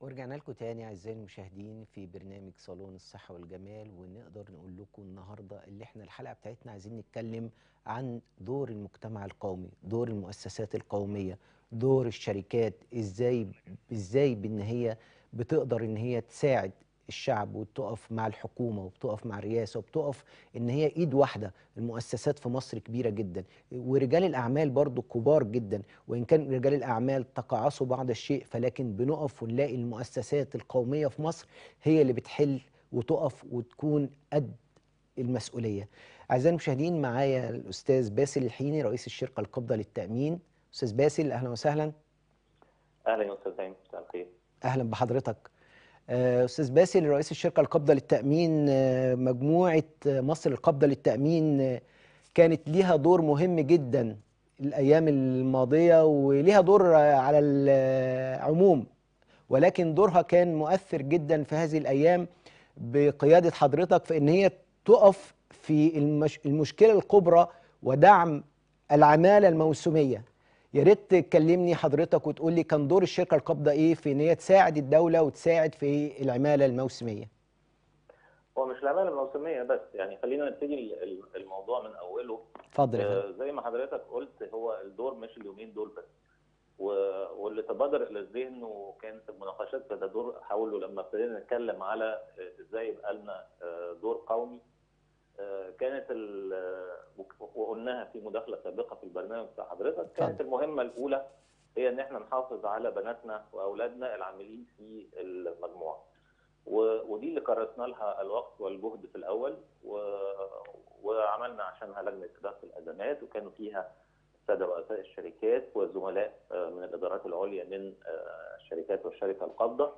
ورجعنا لكم تاني اعزائي المشاهدين في برنامج صالون الصحة والجمال ونقدر نقول لكم النهارده اللي احنا الحلقة بتاعتنا عايزين نتكلم عن دور المجتمع القومي، دور المؤسسات القومية، دور الشركات ازاي ازاي بان هي بتقدر ان هي تساعد الشعب وتقف مع الحكومة وبتقف مع الرئاسة وبتقف ان هي ايد واحدة المؤسسات في مصر كبيرة جدا ورجال الاعمال برضو كبار جدا وان كان رجال الاعمال تقاعسوا بعض الشيء فلكن بنقف ونلاقي المؤسسات القومية في مصر هي اللي بتحل وتقف وتكون قد المسؤولية أعزائي المشاهدين معايا الأستاذ باسل الحيني رئيس الشركة القابضة للتأمين أستاذ باسل أهلا وسهلا اهلا يا استاذ هاني مساء الخير أهلا بحضرتك آه، أستاذ باسل رئيس الشركة القابضة للتأمين آه، مجموعة آه، مصر القابضة للتأمين آه، كانت ليها دور مهم جدا الأيام الماضية وليها دور آه، على العموم ولكن دورها كان مؤثر جدا في هذه الأيام بقيادة حضرتك في إن هي تقف في المش... المشكلة الكبرى ودعم العمالة الموسمية يا ريت تكلمني حضرتك وتقول لي كان دور الشركة القابضة إيه في إن هي تساعد الدولة وتساعد في العمالة الموسمية هو مش العماله الموسميه بس يعني خلينا نبتدي ال- ال- الموضوع من اوله اتفضل يا فندم آه، زي ما حضرتك قلت هو الدور مش اليومين دول بس و- واللي تبادر الى الذهن وكان في المناقشات ده دور حاوله لما ابتدينا نتكلم على آه، ازاي يبقى لنا آه، دور قومي آه، كانت ال- آه، وقلناها في مداخله سابقه في البرنامج بتاع حضرتك كانت المهمه الاولى هي ان احنا نحافظ على بناتنا واولادنا العاملين في المجموعه و- ودي اللي كرسنا لها الوقت والجهد في الاول و... وعملنا عشانها لجنه اداره الازمات وكانوا فيها الساده رؤساء الشركات والزملاء آه، من الادارات العليا من آه، الشركات والشركه القابضه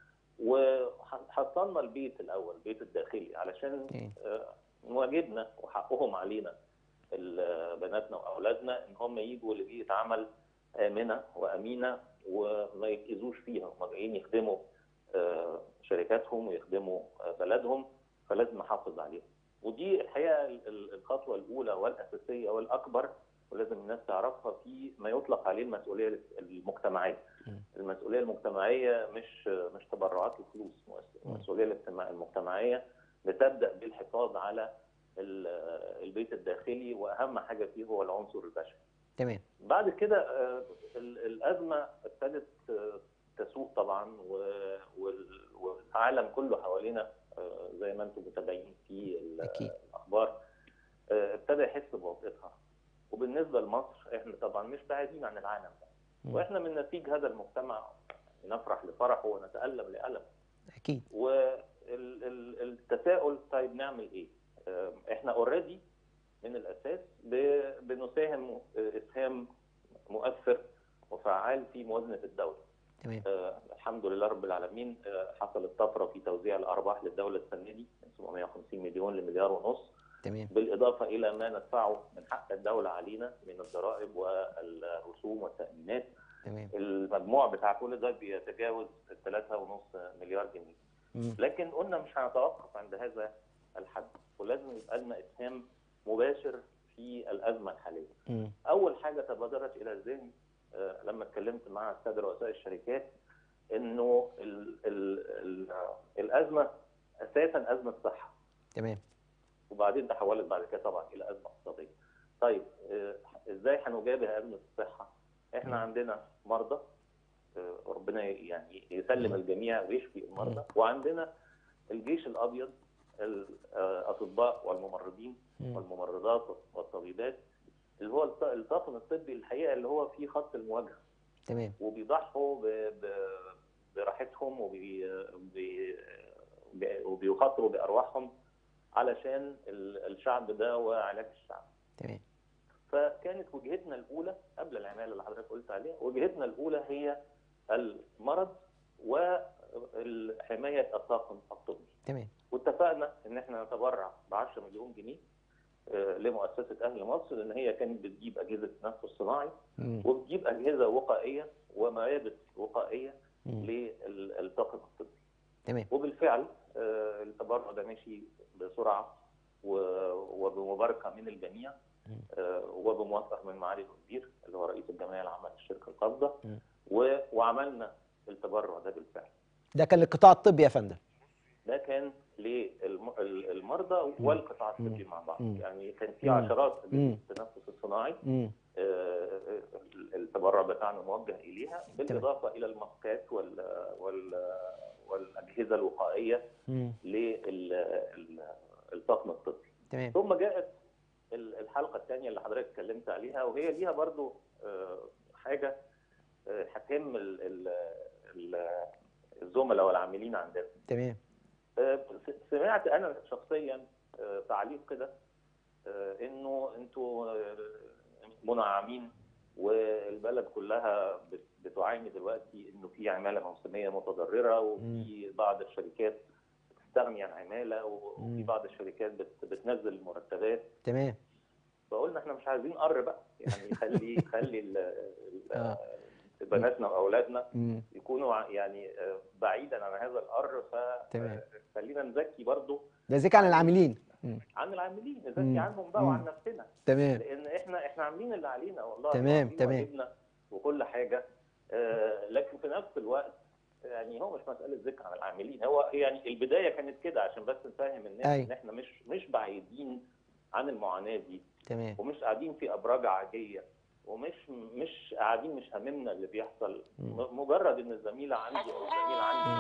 وحصلنا البيت الاول البيت الداخلي علشان إيه. آه، واجبنا وحقهم علينا ال- بناتنا واولادنا ان هم يجوا لبيئه عمل امنه وامينه وما يتاذوش فيها هم جايين يخدموا آه، شركاتهم ويخدموا آه، بلدهم فلازم نحافظ عليهم ودي الحقيقه ال- ال- الخطوه الاولى والاساسيه والاكبر ولازم الناس تعرفها في ما يطلق عليه المسؤوليه المجتمعيه. م. المسؤوليه المجتمعيه مش مش تبرعات وفلوس، م. المسؤوليه الاجتماع- المجتمعيه بتبدا بالحفاظ على ال- البيت الداخلي واهم حاجه فيه هو العنصر البشري. تمام بعد كده آه، ال- الازمه ابتدت آه، تسوق طبعا و- وال- والعالم كله حوالينا آه، زي ما انتم متابعين في ال- أكيد الاخبار آه، ابتدى يحس بوطئتها وبالنسبه لمصر احنا طبعا مش بعيدين عن العالم ده م. واحنا من نسيج هذا المجتمع نفرح لفرحه ونتالم لالمه أكيد والتساؤل طيب نعمل ايه؟ آه، احنا اوريدي من الاساس ب- بنساهم آه، اسهام مؤثر وفعال في موازنه الدوله. تمام آه، الحمد لله رب العالمين آه، حصلت طفره في توزيع الارباح للدوله السنه دي من 750 مليون لمليار ونص تمام بالاضافه الى ما ندفعه من حق الدوله علينا من الضرائب والرسوم والتامينات تمام المجموع بتاع كل ده بيتجاوز 3.5 مليار جنيه م. لكن قلنا مش هنتوقف عند هذا الحد ولازم يبقى لنا اسهام مباشر في الازمه الحاليه م. اول حاجه تبادرت الى الذهن آه، لما اتكلمت مع الساده رؤساء الشركات انه ال ال ال الازمه اساسا ازمه صحه تمام وبعدين تحولت بعد كده طبعا الى ازمه اقتصاديه. طيب آه، ازاي هنجابه ازمه الصحه؟ احنا مم. عندنا مرضى آه، ربنا يعني يسلم مم. الجميع ويشفي المرضى وعندنا الجيش الابيض الاطباء والممرضين م. والممرضات والطبيبات اللي هو الط- الطاقم الطبي الحقيقه اللي هو في خط المواجهه تمام وبيضحوا ب- ب- براحتهم وبي بي- بي- وبيخاطروا بارواحهم علشان ال- الشعب ده وعلاج الشعب. تمام فكانت وجهتنا الاولى قبل العماله اللي حضرتك قلت عليها، وجهتنا الاولى هي المرض وحمايه الطاقم الطبي. تمام واتفقنا ان احنا نتبرع ب 10 مليون جنيه آه، لمؤسسه اهل مصر لان هي كانت بتجيب اجهزه تنفس صناعي م. وبتجيب اجهزه وقائيه وملابس وقائيه م. للطاقم الطبي. تمام وبالفعل آه، التبرع ده ماشي بسرعه و- وبمباركه من الجميع مم. آه، وبموافقه من معالي الوزير اللي هو رئيس الجمعيه العامه للشركه القابضه مم. و- وعملنا التبرع ده بالفعل. ده كان للقطاع الطبي يا فندم ده كان للمرضى والقطاع الطبي مع بعض مم. يعني كان في مم. عشرات مم. التنفس الصناعي مم. آه، التبرع بتاعنا موجه اليها بالاضافه الى الماسكات وال وال والاجهزه الوقائيه مم. للطاقم الطبي تمام ثم جاءت ال- الحلقه الثانيه اللي حضرتك اتكلمت عليها وهي ليها برضو آه، حاجه آه، هتهم ال- ال- ال- الزملاء والعاملين عندنا تمام آه، س- سمعت انا شخصيا آه، تعليق كده آه، انه انتوا آه، منعمين والبلد كلها بت- بتعاني دلوقتي انه في عماله موسميه متضرره وفي بعض الشركات بتستغني عن عماله وفي مم. بعض الشركات بت- بتنزل المرتبات تمام فقلنا احنا مش عايزين قر بقى يعني خلي خلي ال- ال- آه. بناتنا واولادنا مم. يكونوا ع- يعني آه، بعيدا عن هذا القر تمام. فخلينا نزكي برضو ده ذكر عن العاملين مم. عن العاملين مم. نزكي عنهم بقى مم. وعن نفسنا تمام لان احنا احنا عاملين اللي علينا والله تمام، وعاملين تمام. واجبنا وكل حاجه آه، لكن في نفس الوقت يعني هو مش مساله ذكر عن العاملين هو يعني البدايه كانت كده عشان بس نفهم الناس أيوة. ان احنا مش مش بعيدين عن المعاناه دي تمام ومش قاعدين في ابراج عاجيه ومش مش قاعدين مش هاممنا اللي بيحصل مم. م- مجرد ان الزميله عندي او الزميل عندي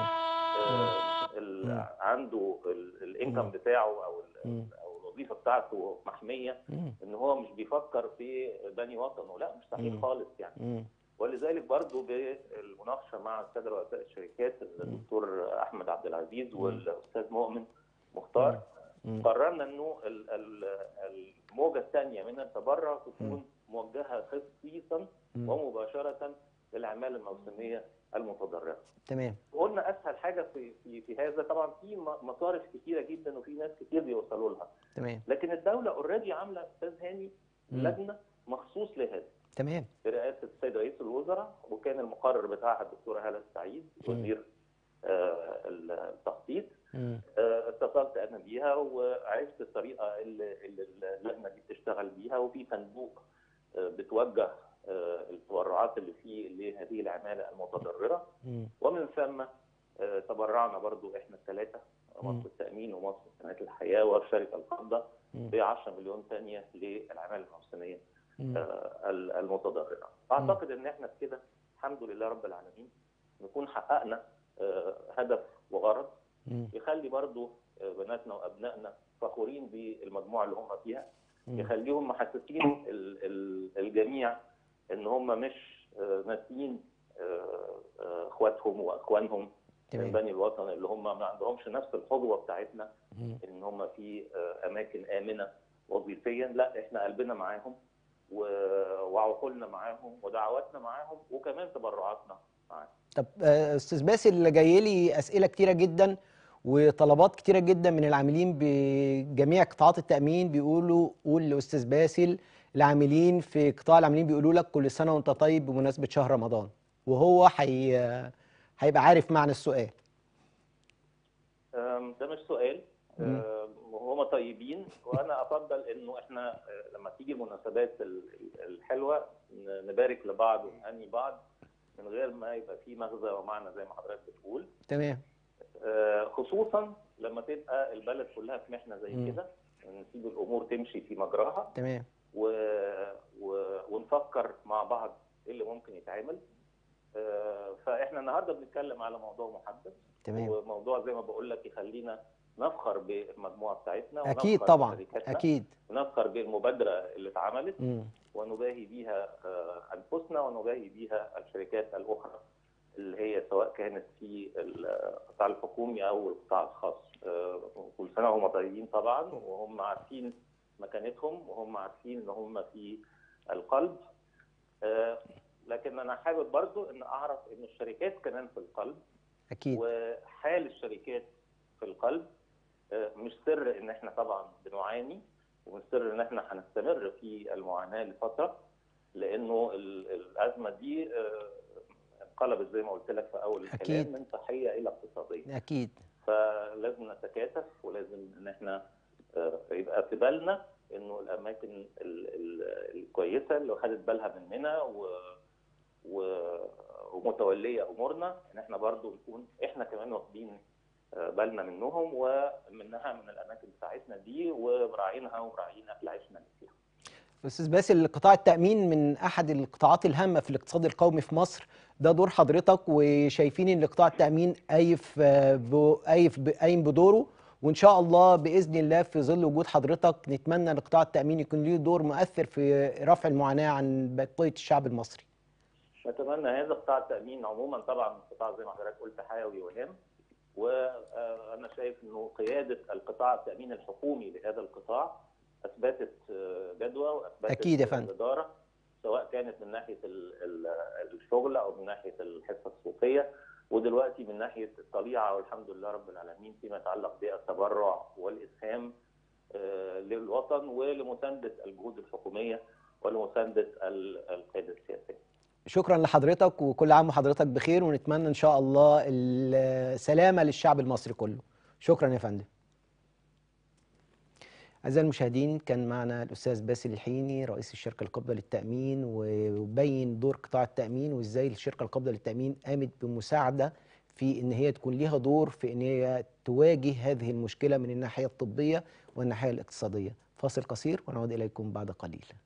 آه، ال- مم. عنده ال- الانكم مم. بتاعه او ال- مم. او الوظيفه بتاعته محميه مم. ان هو مش بيفكر في بني وطنه لا مش صحيح مم. خالص يعني مم. ولذلك برضو بالمناقشه مع الساده رؤساء الشركات الدكتور احمد عبد العزيز والاستاذ مؤمن مختار مم. قررنا انه ال- ال- الموجه الثانيه من التبرع تكون موجهه خصيصا مم. ومباشره للعماله الموسميه المتضرره. تمام قلنا اسهل حاجه في في في هذا طبعا في م- مصارف كتيره جدا وفي ناس كتير بيوصلوا لها، تمام لكن الدوله اوريدي عامله استاذ هاني مم. لجنه مخصوص لهذا تمام برئاسه السيد رئيس الوزراء وكان المقرر بتاعها الدكتوره هاله السعيد وزير آه، التخطيط مم. آه، اتصلت انا بيها وعرفت الطريقه اللي اللي اللجنه دي بتشتغل بيها وفي صندوق آه، بتوجه آه، التبرعات اللي فيه لهذه العماله المتضرره مم. ومن ثم آه، تبرعنا برضو احنا الثلاثه مم. مصر التامين ومصر صناعه الحياه والشركه القابضه مم. ب 10 مليون ثانيه للعماله الموسميه مم. آه، ال- المتضرره. اعتقد ان احنا كده الحمد لله رب العالمين نكون حققنا آه، هدف وغرض مم. يخلي برضو آه، بناتنا وابنائنا فخورين بالمجموعه اللي هم فيها مم. يخليهم محسسين ال- ال- الجميع ان هم مش آه، ناسيين آه، آه، اخواتهم واخوانهم من تمام بني الوطن اللي هم ما عندهمش نفس القدوه بتاعتنا مم. ان هم في آه، اماكن امنه وظيفيا لا احنا قلبنا معاهم و- وعقولنا معاهم ودعواتنا معاهم وكمان تبرعاتنا معاهم طب آه، استاذ باسل جاي لي اسئله كتيره جدا وطلبات كتيره جدا من العاملين بجميع قطاعات التامين بيقولوا قول لاستاذ باسل العاملين في قطاع العاملين بيقولوا لك كل سنه وانت طيب بمناسبه شهر رمضان وهو حي... هيبقى عارف معنى السؤال أم، ده مش سؤال مم. أم، وهم طيبين وانا افضل انه احنا أه، لما تيجي المناسبات ال- ال- الحلوه ن- نبارك لبعض ونهني بعض من غير ما يبقى في مغزى ومعنى زي ما حضرتك بتقول تمام أه، خصوصا لما تبقى البلد كلها في محنه زي مم. كده نسيب الامور تمشي في مجراها تمام و... و... ونفكر مع بعض ايه اللي ممكن يتعمل أه، فاحنا النهارده بنتكلم على موضوع محدد تمام وموضوع زي ما بقول لك يخلينا نفخر بالمجموعه بتاعتنا اكيد ونفخر طبعا بشركاتنا، اكيد ونفخر بالمبادره اللي اتعملت مم. ونباهي بيها آه، انفسنا ونباهي بيها الشركات الاخرى اللي هي سواء كانت في القطاع الحكومي او القطاع الخاص آه، كل سنه وهم طيبين طبعا وهم عارفين مكانتهم وهم عارفين ان هم في القلب آه، لكن انا حابب برضو ان اعرف ان الشركات كمان في القلب اكيد وحال الشركات في القلب آه، مش سر ان احنا طبعا بنعاني ومش سر ان احنا هنستمر في المعاناه لفتره لانه ال- الازمه دي آه، انقلبت زي ما قلت لك في اول أكيد. الكلام من صحيه الى اقتصاديه اكيد فلازم نتكاتف ولازم ان احنا آه، يبقى في بالنا انه الاماكن ال- ال- الكويسه اللي خدت بالها مننا و و- ومتوليه امورنا ان احنا برضو نكون احنا احنا كمان واخدين آه، بالنا منهم ومنها من الاماكن بتاعتنا دي ومراعينها ومراعيين اكل عيشنا اللي فيها. استاذ باسل قطاع التامين من احد القطاعات الهامه في الاقتصاد القومي في مصر ده دور حضرتك وشايفين ان قطاع التامين قايف آه، ب- قايف ب- قايم بدوره وان شاء الله باذن الله في ظل وجود حضرتك نتمنى ان قطاع التامين يكون له دور مؤثر في رفع المعاناه عن بقيه الشعب المصري نتمنى هذا قطاع التامين عموما طبعا قطاع زي ما حضرتك قلت حيوي وهام وانا شايف انه قياده القطاع التامين الحكومي لهذا القطاع اثبتت آه، جدوى واثبتت أكيد يا فندم. الاداره سواء كانت من ناحيه ال- ال- الشغل او من ناحيه الحصه السوقيه ودلوقتي من ناحيه الطليعه والحمد لله رب العالمين فيما يتعلق بالتبرع والاسهام آه، للوطن ولمسانده الجهود الحكوميه ولمسانده ال- القياده السياسيه. شكرا لحضرتك وكل عام وحضرتك بخير ونتمنى ان شاء الله السلامه للشعب المصري كله شكرا يا فندم أعزائي المشاهدين كان معنا الأستاذ باسل الحيني رئيس الشركة القابضة للتأمين وبين دور قطاع التأمين وإزاي الشركة القابضة للتأمين قامت بمساعدة في إن هي تكون ليها دور في إن هي تواجه هذه المشكلة من الناحية الطبية والناحية الاقتصادية فاصل قصير ونعود إليكم بعد قليل